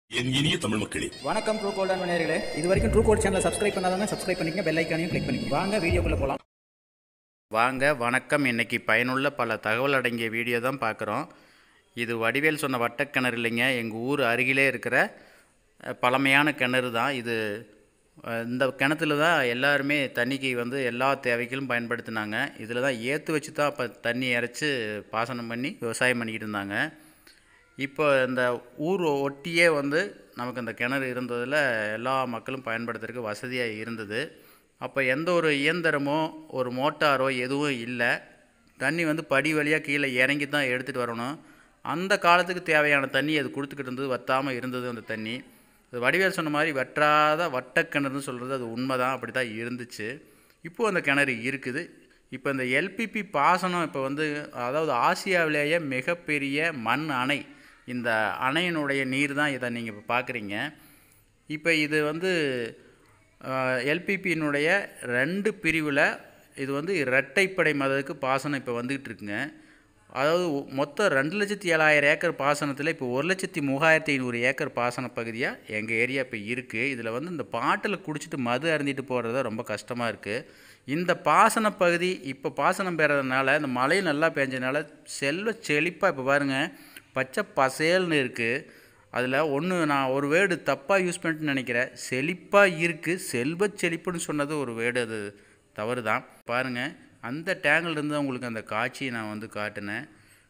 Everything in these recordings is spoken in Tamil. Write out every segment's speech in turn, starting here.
என் இனிய தமிழ் மக்களே வணக்கம் ட்ரூ கோல்டன் நேயர்களே இது வரைக்கும் ட்ரூ கோல்ட் சேனலை சப்ஸ்கிரைப் பண்ணாதவங்க சப்ஸ்கிரைப் பண்ணிக்கங்க பெல் ஐக்கானையும் கிளிக் பண்ணிக்கங்க வாங்க வீடியோக்குள்ள போகலாம் வாங்க வணக்கம் இன்னைக்கு பயனுள்ள பல தகவல் அடங்கிய வீடியோ தான் பார்க்குறோம் இது வடிவேல் சொன்ன வட்டக்கிணறு இல்லைங்க எங்கள் ஊர் அருகிலே இருக்கிற அஹ், பழமையான கிணறு தான் இது அஹ், இந்த கிணத்துல தான் எல்லாருமே தண்ணிக்கு வந்து எல்லா தேவைகளும் பயன்படுத்தினாங்க இதில் தான் ஏற்று வச்சு தான் அப்போ தண்ணி இறைச்சி பாசனம் பண்ணி விவசாயம் பண்ணிக்கிட்டு இருந்தாங்க இப்போ இந்த ஊர் ஒட்டியே வந்து நமக்கு இந்த கிணறு இருந்ததில் எல்லா மக்களும் பயன்படுத்துறதுக்கு வசதியாக இருந்தது அப்போ எந்த ஒரு இயந்திரமோ ஒரு மோட்டாரோ எதுவும் இல்லை தண்ணி வந்து படி வழியாக கீழே இறங்கி தான் எடுத்துகிட்டு வரணும் அந்த காலத்துக்கு தேவையான தண்ணி அது கொடுத்துக்கிட்டு இருந்தது வத்தாமல் இருந்தது அந்த தண்ணி அது வடிவேல் சொன்ன மாதிரி வற்றாத வட்டக்கிணறுன்னு சொல்கிறது அது உண்மை தான் அப்படி தான் இருந்துச்சு இப்போது அந்த கிணறு இருக்குது இப்போ இந்த எல்பிபி பாசனம் இப்போ வந்து அதாவது ஆசியாவிலேயே மிகப்பெரிய மண் அணை இந்த அணையினுடைய நீர் தான் இதை நீங்கள் இப்போ பார்க்குறீங்க இப்போ இது வந்து எல்பிபியினுடைய ரெண்டு பிரிவில் இது வந்து இரட்டைப்படை மதத்துக்கு பாசனம் இப்போ வந்துக்கிட்டு இருக்குங்க அதாவது ஒ- மொத்தம் ரெண்டு லட்சத்தி ஏழாயிரம் ஏக்கர் பாசனத்தில் இப்போ ஒரு லட்சத்தி மூவாயிரத்தி ஐநூறு ஏக்கர் பாசன பகுதியாக எங்கள் ஏரியா இப்போ இருக்குது இதில் வந்து இந்த பாட்டில் குடிச்சிட்டு மது அருந்திட்டு போகிறது ரொம்ப கஷ்டமாக இருக்குது இந்த பாசன பகுதி இப்போ பாசனம் பெறதுனால இந்த மழை நல்லா பெஞ்சதுனால செல்வ செழிப்பாக இப்போ பாருங்கள் பச்சை பசேல்னு இருக்குது அதில் ஒன்று நான் ஒரு வேர்டு தப்பாக யூஸ் பண்ணிட்டு நினைக்கிறேன் செழிப்பாக இருக்குது செல்வ செழிப்புன்னு சொன்னது ஒரு வேர்டு அது தவறு தான் பாருங்கள் அந்த டேங்கில் இருந்து உங்களுக்கு அந்த காட்சியை நான் வந்து காட்டினேன்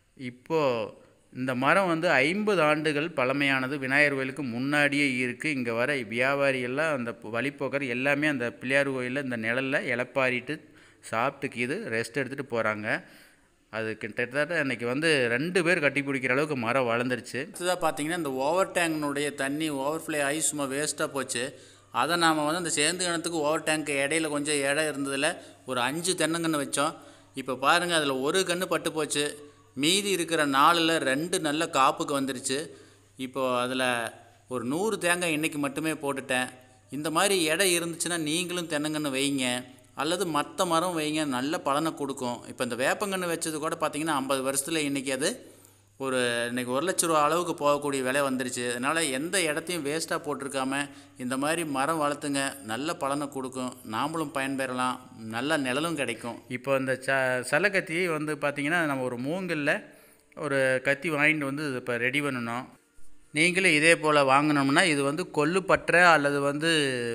இப்போது இந்த மரம் வந்து ஐம்பது ஆண்டுகள் பழமையானது விநாயகர் கோயிலுக்கு முன்னாடியே இருக்குது இங்கே வர வியாபாரி எல்லாம் அந்த வழிப்போக்கர் எல்லாமே அந்த பிள்ளையார் கோயிலில் இந்த நிழலில் இளப்பாரிட்டு சாப்பிட்டுக்கு இது ரெஸ்ட் எடுத்துகிட்டு போகிறாங்க அது கிட்டத்தட்ட இன்னைக்கு வந்து ரெண்டு பேர் கட்டி பிடிக்கிற அளவுக்கு மரம் வளர்ந்துருச்சு அடுத்ததாக பார்த்தீங்கன்னா இந்த ஓவர் டேங்க்னுடைய தண்ணி ஓவர்ஃப்ளே ஆகி சும்மா வேஸ்ட்டாக போச்சு அதை நாம் வந்து அந்த சேர்ந்து கிணத்துக்கு ஓவர் டேங்க் இடையில கொஞ்சம் இடம் இருந்ததில் ஒரு அஞ்சு தென்னங்கன்று வச்சோம் இப்போ பாருங்கள் அதில் ஒரு கன்று பட்டு போச்சு மீதி இருக்கிற நாலில் ரெண்டு நல்ல காப்புக்கு வந்துருச்சு இப்போது அதில் ஒரு நூறு தேங்காய் இன்றைக்கி மட்டுமே போட்டுட்டேன் இந்த மாதிரி இடம் இருந்துச்சுன்னா நீங்களும் தென்னங்கன்று வைங்க அல்லது மற்ற மரம் வைங்க நல்ல பலனை கொடுக்கும் இப்போ இந்த வேப்பங்கன்று வச்சது கூட பார்த்தீங்கன்னா ஐம்பது வருஷத்தில் இன்றைக்கி அது ஒரு இன்றைக்கி ஒரு லட்ச ரூபா அளவுக்கு போகக்கூடிய விலை வந்துருச்சு அதனால் எந்த இடத்தையும் வேஸ்ட்டாக போட்டிருக்காம இந்த மாதிரி மரம் வளர்த்துங்க நல்ல பலனை கொடுக்கும் நாமளும் பயன்பெறலாம் நல்ல நிழலும் கிடைக்கும் இப்போ இந்த ச சலை கத்தி வந்து பார்த்திங்கன்னா நம்ம ஒரு மூங்கில்ல ஒரு கத்தி வாங்கிட்டு வந்து இப்போ ரெடி பண்ணணும் நீங்களும் இதே போல் வாங்கினோம்னா இது வந்து கொல்லுப்பற்ற அல்லது வந்து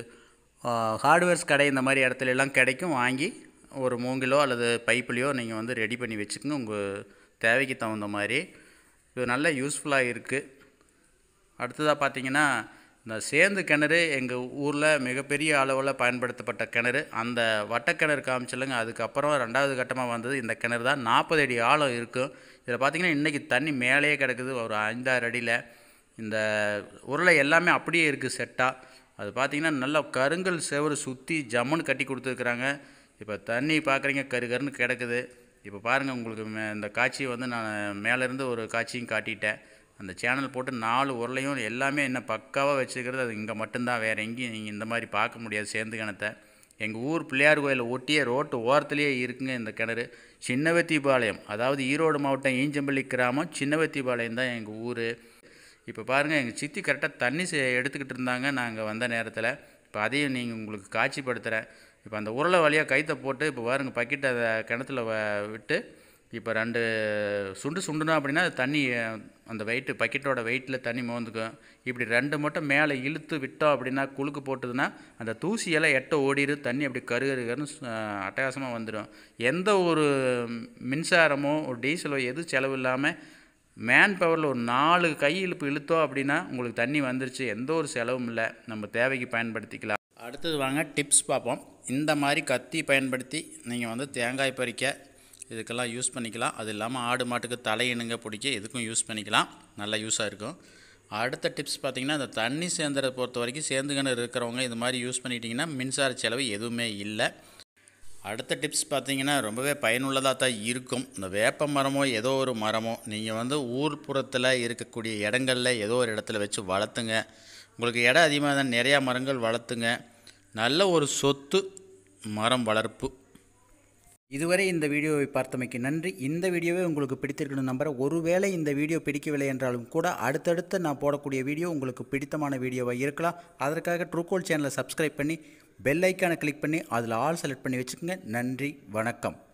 ஹார்ட்வேர்ஸ் கடை இந்த மாதிரி இடத்துல எல்லாம் கிடைக்கும் வாங்கி ஒரு மூங்கிலோ அல்லது பைப்புலையோ நீங்கள் வந்து ரெடி பண்ணி வச்சுக்கோங்க உங்கள் தேவைக்கு தகுந்த மாதிரி இது நல்ல யூஸ்ஃபுல்லாக இருக்குது அடுத்ததாக பார்த்தீங்கன்னா இந்த சேந்து கிணறு எங்கள் ஊரில் மிகப்பெரிய அளவில் பயன்படுத்தப்பட்ட கிணறு அந்த வட்டக்கிணறு காமிச்சில்லைங்க அதுக்கப்புறம் ரெண்டாவது கட்டமாக வந்தது இந்த கிணறு தான் நாற்பது அடி ஆழம் இருக்கும் இதில் பார்த்தீங்கன்னா இன்றைக்கி தண்ணி மேலேயே கிடக்குது ஒரு ஐந்தாறு அடியில் இந்த உருளை எல்லாமே அப்படியே இருக்குது செட்டாக அது பார்த்தீங்கன்னா நல்லா கருங்கல் செவரு சுற்றி ஜம்முன்னு கட்டி கொடுத்துருக்குறாங்க இப்போ தண்ணி பார்க்குறீங்க கரு கருன்னு கிடக்குது இப்போ பாருங்கள் உங்களுக்கு மே- இந்த காட்சியை வந்து நான் மேலேருந்து ஒரு காட்சியும் காட்டிட்டேன் அந்த சேனல் போட்டு நாலு உருளையும் எல்லாமே என்ன பக்காவாக வச்சுக்கிறது அது இங்கே மட்டும்தான் வேறு எங்கேயும் நீங்கள் இந்த மாதிரி பார்க்க முடியாது சேர்ந்து கிணத்தை எங்கள் ஊர் பிள்ளையார் கோயிலை ஒட்டியே ரோட்டு ஓரத்துலேயே இருக்குங்க இந்த கிணறு சின்னவத்திபாளையம் அதாவது ஈரோடு மாவட்டம் ஈஞ்சம்பள்ளி கிராமம் சின்னவத்திபாளையம் தான் எங்கள் ஊர் இப்போ பாருங்கள் எங்கள் சித்தி கரெக்டாக தண்ணி செ- எடுத்துக்கிட்டு இருந்தாங்க நாங்கள் வந்த நேரத்தில் இப்போ அதையும் நீங்கள் உங்களுக்கு காட்சிப்படுத்துகிறேன் இப்போ அந்த உருளை வழியாக கைத்தை போட்டு இப்போ பாருங்கள் பக்கெட்டை அதை கிணத்துல வ- விட்டு இப்போ ரெண்டு சுண்டு சுண்டுனா அப்படின்னா அது தண்ணி அஹ், அந்த வெயிட்டு பக்கெட்டோட வெயிட்டில் தண்ணி மோந்துக்கும் இப்படி ரெண்டு மட்டும் மேலே இழுத்து விட்டோம் அப்படின்னா குலுக்கு போட்டதுன்னா அந்த தூசியெல்லாம் எட்ட ஓடிடு தண்ணி அப்படி கரு கரு கருன்னு அட்டகாசமாக வந்துடும் எந்த ஒரு மின்சாரமோ ஒரு டீசலோ எது செலவு இல்லாமல் மேன் பவரில் ஒரு நாலு கை இழுப்பு இழுத்தோம் அப்படின்னா உங்களுக்கு தண்ணி வந்துருச்சு எந்த ஒரு செலவும் இல்லை நம்ம தேவைக்கு பயன்படுத்திக்கலாம் அடுத்தது வாங்க டிப்ஸ் பார்ப்போம் இந்த மாதிரி கத்தி பயன்படுத்தி நீங்கள் வந்து தேங்காய் பறிக்க இதுக்கெல்லாம் யூஸ் பண்ணிக்கலாம் அது இல்லாமல் ஆடு மாட்டுக்கு தலையினுங்க பிடிக்க இதுக்கும் யூஸ் பண்ணிக்கலாம் நல்லா யூஸாக இருக்கும் அடுத்த டிப்ஸ் பார்த்தீங்கன்னா இந்த தண்ணி சேர்ந்துறதை பொறுத்த வரைக்கும் சேர்ந்துக்கின்னு இருக்கிறவங்க இது மாதிரி யூஸ் பண்ணிட்டீங்கன்னா மின்சார செலவு எதுவுமே இல்லை அடுத்த டிப்ஸ் பார்த்தீங்கன்னா ரொம்பவே பயனுள்ளதாக தான் இருக்கும் இந்த வேப்ப மரமோ ஏதோ ஒரு மரமோ நீங்கள் வந்து ஊர்ப்புறத்தில் இருக்கக்கூடிய இடங்களில் ஏதோ ஒரு இடத்துல வச்சு வளர்த்துங்க உங்களுக்கு இடம் அதிகமாக தான் நிறையா மரங்கள் வளர்த்துங்க நல்ல ஒரு சொத்து மரம் வளர்ப்பு இதுவரை இந்த வீடியோவை பார்த்தமைக்கு நன்றி இந்த வீடியோவே உங்களுக்கு பிடித்திருக்கணும் நம்புறேன் ஒருவேளை இந்த வீடியோ பிடிக்கவில்லை என்றாலும் கூட அடுத்தடுத்து நான் போடக்கூடிய வீடியோ உங்களுக்கு பிடித்தமான வீடியோவாக இருக்கலாம் அதற்காக ட்ரூகோல் சேனலை சப்ஸ்கிரைப் பண்ணி பெல் ஐக்கானை கிளிக் பண்ணி அதில் ஆல் செலக்ட் பண்ணி வச்சுக்கோங்க நன்றி வணக்கம்